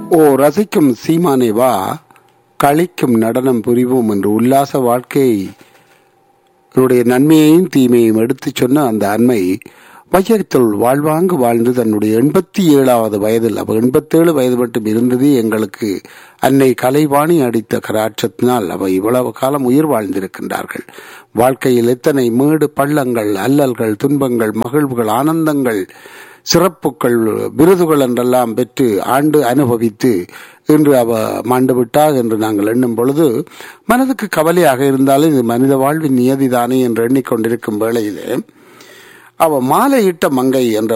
ஓ ரசிக்கும் சீமானே வா களிக்கும் நடனம் புரிவோம் என்று உல்லாச வாழ்க்கையை என்னுடைய நன்மையையும் தீமையையும் எடுத்துச் சொன்ன அந்த அண்மை வையகத்தில் வாழ்வாங்கு வாழ்ந்து தன்னுடைய எண்பத்தி ஏழாவது வயதில் அவ எண்பத்தேழு வயது மட்டும் இருந்ததே எங்களுக்கு அன்னை கலைவாணி அடித்த கராட்சத்தினால் அவ இவ்வளவு காலம் உயிர் வாழ்ந்திருக்கின்றார்கள் வாழ்க்கையில் எத்தனை மேடு பள்ளங்கள் அல்லல்கள் துன்பங்கள் மகிழ்வுகள் ஆனந்தங்கள் சிறப்புகள் விருதுகள் என்றெல்லாம் பெற்று ஆண்டு அனுபவித்து இன்று அவ மாண்டு விட்டார் என்று நாங்கள் எண்ணும் பொழுது மனதுக்கு கவலையாக இருந்தாலும் இது மனித வாழ்வின் நியதிதானே என்று எண்ணிக்கொண்டிருக்கும் வேளையிலே அவ மாலையிட்ட மங்கை என்ற